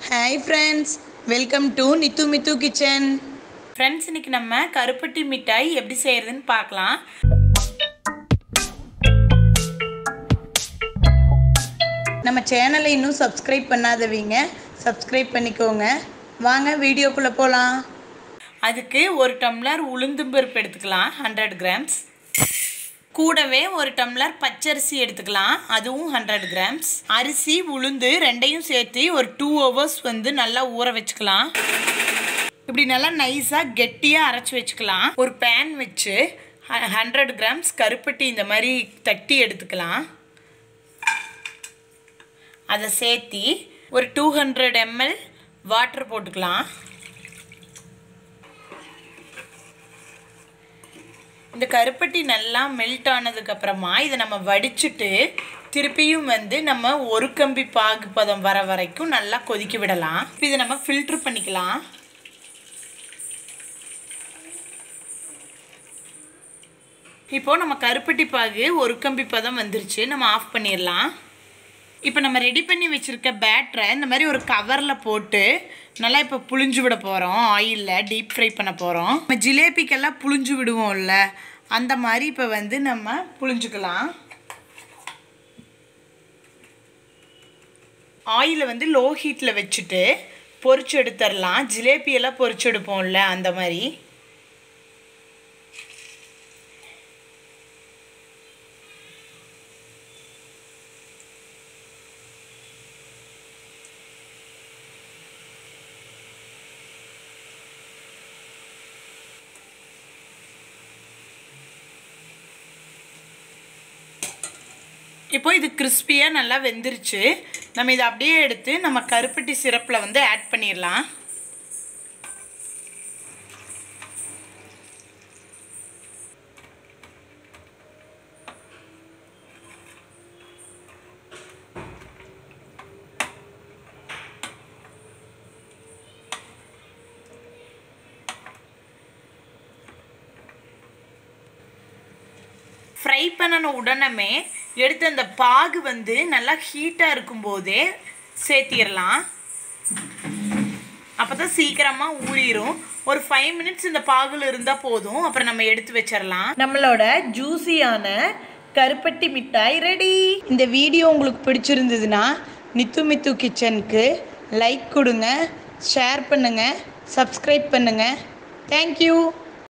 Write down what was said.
hi friends welcome to Nithu Mithu kitchen friends இன்னைக்கு நம்ம கருப்பட்டி மிட்டாய் எப்படி செய்யறதுன்னு பார்க்கலாம் நம்ம சேனலை இன்னும் சப்ஸ்கிரைப் பண்ணாதவங்க சப்ஸ்கிரைப் பண்ணிக்கோங்க வாங்க வீடியோக்குள்ளே போகலாம் அதுக்கு ஒரு டம்ளர் உளுந்தும் பருப்பு எடுத்துக்கலாம் ஹண்ட்ரட் கிராம்ஸ் கூடவே ஒரு டம்ளர் பச்சரிசி எடுத்துக்கலாம் அதுவும் ஹண்ட்ரட் கிராம்ஸ் அரிசி உளுந்து ரெண்டையும் சேர்த்து ஒரு டூ ஹவர்ஸ் வந்து நல்லா ஊற வச்சுக்கலாம் இப்படி நல்லா நைஸாக கெட்டியாக அரைச்சி வச்சுக்கலாம் ஒரு பேன் வச்சு ஹண்ட்ரட் கிராம்ஸ் கருப்பட்டி இந்த மாதிரி தட்டி எடுத்துக்கலாம் அதை சேர்த்தி ஒரு டூ ஹண்ட்ரட் எம்எல் வாட்டர் போட்டுக்கலாம் இந்த கருப்பட்டி நல்லா மெல்ட் ஆனதுக்கப்புறமா இதை நம்ம வடிச்சிட்டு திருப்பியும் வந்து நம்ம ஒரு கம்பி பாகு பதம் வர வரைக்கும் நல்லா கொதிக்க விடலாம் இதை நம்ம ஃபில்ட்ரு பண்ணிக்கலாம் இப்போ நம்ம கருப்பட்டி பாகு ஒரு கம்பி பதம் வந்துருச்சு நம்ம ஆஃப் பண்ணிடலாம் இப்போ நம்ம ரெடி பண்ணி வச்சுருக்க பேட்டரை இந்த மாதிரி ஒரு கவரில் போட்டு நல்லா இப்போ புழிஞ்சு விட போகிறோம் ஆயிலில் டீப் ஃப்ரை பண்ண போகிறோம் நம்ம ஜிலேபிக்கெல்லாம் புழிஞ்சு விடுவோம்ல அந்த மாதிரி இப்போ வந்து நம்ம புழிஞ்சுக்கலாம் ஆயிலை வந்து லோ ஹீட்டில் வச்சுட்டு பொரிச்சு எடுத்துடலாம் ஜிலேபியெல்லாம் பொரிச்சு எடுப்போம்ல அந்த மாதிரி இப்போ இது கிறிஸ்பியாக நல்லா வெந்துருச்சு நம்ம இதை அப்படியே எடுத்து நம்ம கருப்பட்டி சிரப்பில் வந்து ஆட் பண்ணிடலாம் ஃப்ரை பண்ணின உடனே எடுத்து அந்த பாகு வந்து நல்லா ஹீட்டாக இருக்கும்போதே சேர்த்திடலாம் அப்போ தான் சீக்கிரமாக ஊறிடும் ஒரு ஃபைவ் மினிட்ஸ் இந்த பாகுல இருந்தால் போதும் அப்புறம் நம்ம எடுத்து வச்சிடலாம் நம்மளோட ஜூஸியான கருப்பட்டி மிட்டாய் ரெடி இந்த வீடியோ உங்களுக்கு பிடிச்சிருந்ததுன்னா நித்து மித்து கிச்சனுக்கு லைக் கொடுங்க ஷேர் பண்ணுங்கள் சப்ஸ்கிரைப் பண்ணுங்கள் தேங்க்யூ